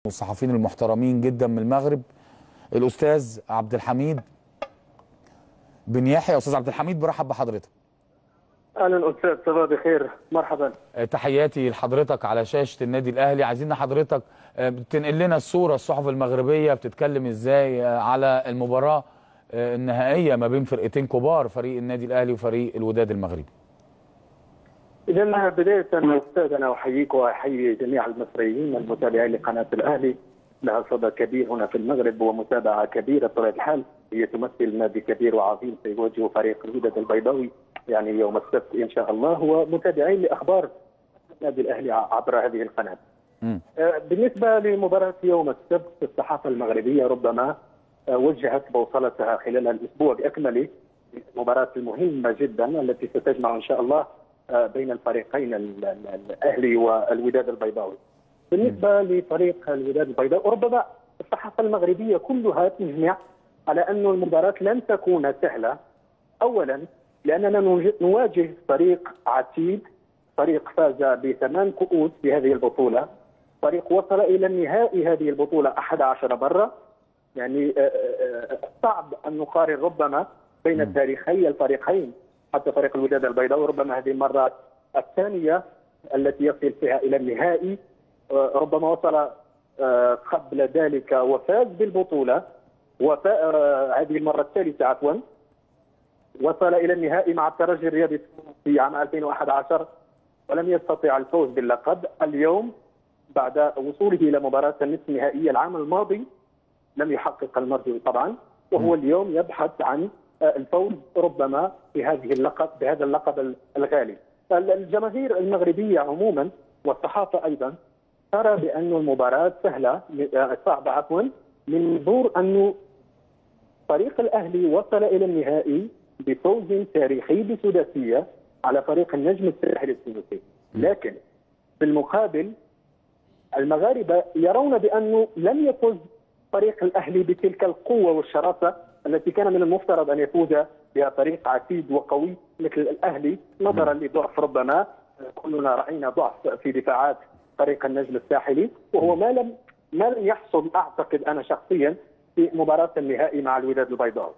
والصحفيين المحترمين جدا من المغرب الاستاذ عبد الحميد بن يحيى استاذ عبد الحميد برحب بحضرتك اهلا استاذ صباح بخير مرحبا آه، تحياتي لحضرتك على شاشه النادي الاهلي عايزين حضرتك آه، تنقل لنا الصوره الصحف المغربيه بتتكلم ازاي آه، على المباراه آه، النهائيه ما بين فرقتين كبار فريق النادي الاهلي وفريق الوداد المغربي اذا بدايه استاذ انا احييك واحيي جميع المصريين المتابعين لقناه الاهلي لها صدى كبير هنا في المغرب ومتابعه كبيره بطبيعه الحال هي تمثل نادي كبير وعظيم سيواجه فريق الوداد البيضاوي يعني يوم السبت ان شاء الله ومتابعين لاخبار النادي الاهلي عبر هذه القناه. مم. آه، بالنسبه لمباراه يوم السبت الصحافه المغربيه ربما آه، وجهت بوصلتها خلال الاسبوع باكمله المباراه المهمه جدا التي ستجمع ان شاء الله آه، بين الفريقين ال- ال- الاهلي والوداد البيضاوي. بالنسبه لفريق الوداد البيضاوي ربما الصحافه المغربيه كلها تجمع على أن المباراه لن تكون سهله اولا لاننا نوج- نواجه فريق عتيد فريق فاز بثمان كؤوس في هذه البطوله فريق وصل الى النهائي هذه البطوله 11 مره يعني آه، آه، آه، صعب ان نقارن ربما بين التاريخي الفريقين حتى فريق الوداد البيضاوي ربما هذه المره الثانيه التي يصل فيها الى النهائي آه، ربما وصل آه، قبل ذلك وفاز بالبطوله وفا آه، هذه المره الثالثه عفوا وصل الى النهائي مع الترجي الرياضي في عام 2011 ولم يستطع الفوز باللقب اليوم بعد وصوله الى مباراه النصف النهائيه العام الماضي لم يحقق المرجو طبعا وهو اليوم يبحث عن آه، الفوز ربما بهذه اللقب بهذا اللقب الغالي. الجماهير المغربيه عموما والصحافه ايضا ترى بأن المباراه سهله آه، صعبه عفوا من منظور انه فريق الاهلي وصل الى النهائي بفوز تاريخي بسداسيه على فريق النجم الساحلي التونسي لكن في المقابل المغاربه يرون بانه لم يفز فريق الاهلي بتلك القوه والشراسه التي كان من المفترض ان يفوز بها فريق عتيد وقوي مثل الاهلي نظرا لضعف ربما كلنا راينا ضعف في دفاعات فريق النجم الساحلي وهو ما لم ما لم يحصل اعتقد انا شخصيا في مباراه النهائي مع الوداد البيضاوي.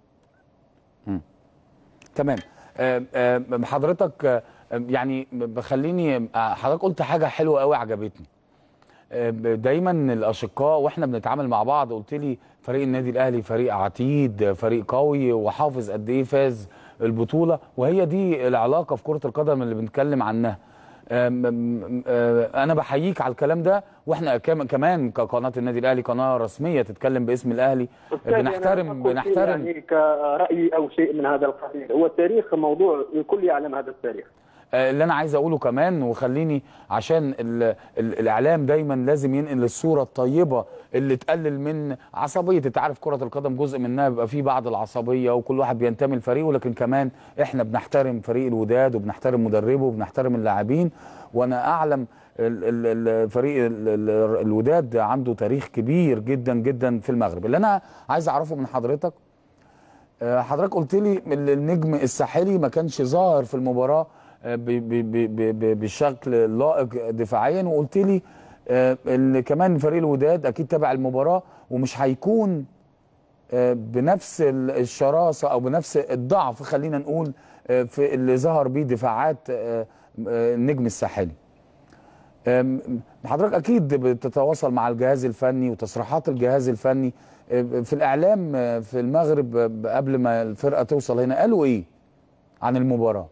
تمام آه، آه، حضرتك آه، يعني بخليني آه، حضرتك قلت حاجه حلوه قوي عجبتني آه، دايما الاشقاء واحنا بنتعامل مع بعض قلت لي فريق النادي الاهلي فريق عتيد فريق قوي وحافظ قد ايه فاز البطوله وهي دي العلاقه في كره القدم اللي بنتكلم عنها آم، آم، آه، انا بحييك على الكلام ده واحنا كم- كمان كقناه النادي الاهلي قناه رسميه تتكلم باسم الاهلي أستاذي أنا بنحترم أقول شيء بنحترم يعني كرايي او شيء من هذا القبيل هو التاريخ موضوع الكل يعلم هذا التاريخ. آه، اللي انا عايز اقوله كمان وخليني عشان ال ال الاعلام دايما لازم ينقل الصوره الطيبه اللي تقلل من عصبيه انت عارف كره القدم جزء منها بيبقى فيه بعض العصبيه وكل واحد بينتمي لفريقه لكن كمان احنا بنحترم فريق الوداد وبنحترم مدربه وبنحترم اللاعبين وانا اعلم ال- ال- ال- فريق ال- ال- الوداد عنده تاريخ كبير جدا جدا في المغرب اللي انا عايز اعرفه من حضرتك آه، حضرتك قلت لي ال- النجم الساحلي ما كانش ظاهر في المباراه آه، ب- ب- ب- ب- ب- بشكل لائق دفاعيا وقلت لي آه، اللي كمان فريق الوداد اكيد تابع المباراه ومش هيكون آه، بنفس ال- الشراسه او بنفس الضعف خلينا نقول آه، في اللي ظهر بيه دفاعات آه، آه، النجم الساحلي. أم، حضرتك اكيد بتتواصل مع الجهاز الفني وتصريحات الجهاز الفني أه، في الاعلام أه، في المغرب أه، قبل ما الفرقه توصل هنا قالوا ايه عن المباراه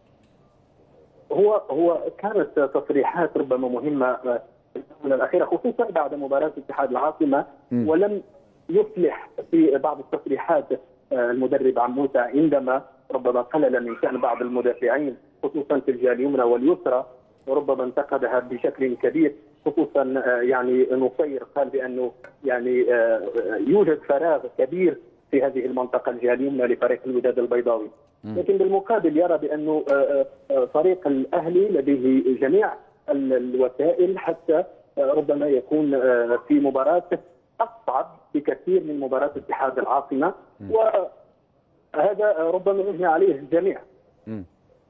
هو هو كانت تصريحات ربما مهمه آه، في الآونة الأخيرة خصوصا بعد مباراة اتحاد العاصمة مم. ولم يفلح في بعض التصريحات آه، المدرب عموسى عندما ربما قلل من شأن بعض المدافعين خصوصا في الجهة اليمنى واليسرى وربما انتقدها بشكل كبير خصوصا آه، يعني نصير قال بأنه يعني آه، يوجد فراغ كبير في هذه المنطقة الجهة اليمنى لفريق الوداد البيضاوي لكن بالمقابل يرى بأنه آه، آه، فريق الأهلي لديه جميع ال- الوسائل حتى آه، ربما يكون آه، في مباراة أصعب بكثير من مباراة اتحاد العاصمة وهذا آه، ربما يجني عليه الجميع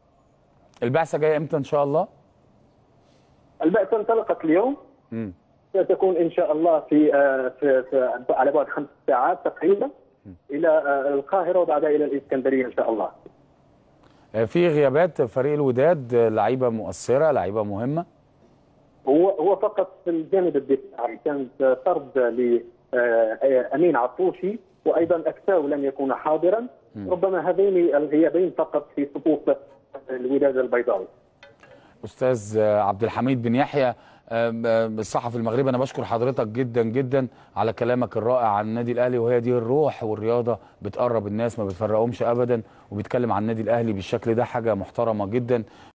البعثه جايه امتى ان شاء الله البعثة انطلقت اليوم مم. ستكون ان شاء الله في, آه، في, في على بعد خمس ساعات تقريبا الى آه، القاهره وبعدها الى الاسكندريه ان شاء الله. آه، في غيابات فريق الوداد آه، لعيبه مؤثره لعيبه مهمه هو هو فقط في الجانب الدفاعي كانت طرد لامين عطوشي وايضا اكتاو لم يكون حاضرا ربما هذين الغيابين فقط في صفوف الوداد البيضاوي. استاذ آه، عبد الحميد بن يحيى آه، آه، الصحفي المغربي انا بشكر حضرتك جدا جدا على كلامك الرائع عن النادي الاهلي وهي دي الروح والرياضه بتقرب الناس ما بتفرقهمش ابدا وبيتكلم عن النادي الاهلي بالشكل ده حاجه محترمه جدا